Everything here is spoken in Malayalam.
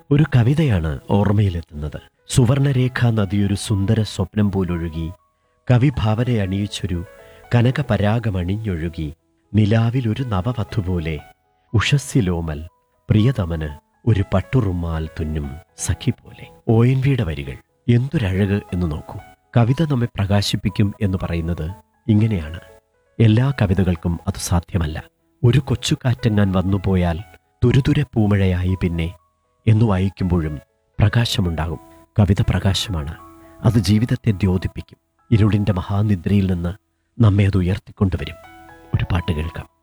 ഒരു കവിതയാണ് ഓർമ്മയിലെത്തുന്നത് സുവർണരേഖ നദിയൊരു സുന്ദര സ്വപ്നം പോലൊഴുകി കവിഭാവന അണിയിച്ചൊരു കനകപരാഗമണിഞ്ഞൊഴുകി നിലാവിലൊരു നവവധു പോലെ ഉഷസ്സിലോമൽ പ്രിയതമന് ഒരു പട്ടുറുമാൽ തുന്നും സഖി പോലെ ഒ എൻ വിയുടെ വരികൾ എന്തൊരഴക് എന്ന് നോക്കൂ കവിത നമ്മെ പ്രകാശിപ്പിക്കും എന്ന് പറയുന്നത് ഇങ്ങനെയാണ് എല്ലാ കവിതകൾക്കും അത് സാധ്യമല്ല ഒരു കൊച്ചു കാറ്റങ്ങാൻ വന്നുപോയാൽ തുരുതുരെ പൂമഴയായി പിന്നെ എന്ന് വായിക്കുമ്പോഴും പ്രകാശമുണ്ടാകും കവിത പ്രകാശമാണ് അത് ജീവിതത്തെ ദ്യോതിപ്പിക്കും ഇരുളിൻ്റെ മഹാനിദ്രയിൽ നിന്ന് നമ്മെ അത് ഉയർത്തിക്കൊണ്ടുവരും ഒരു പാട്ട് കേൾക്കാം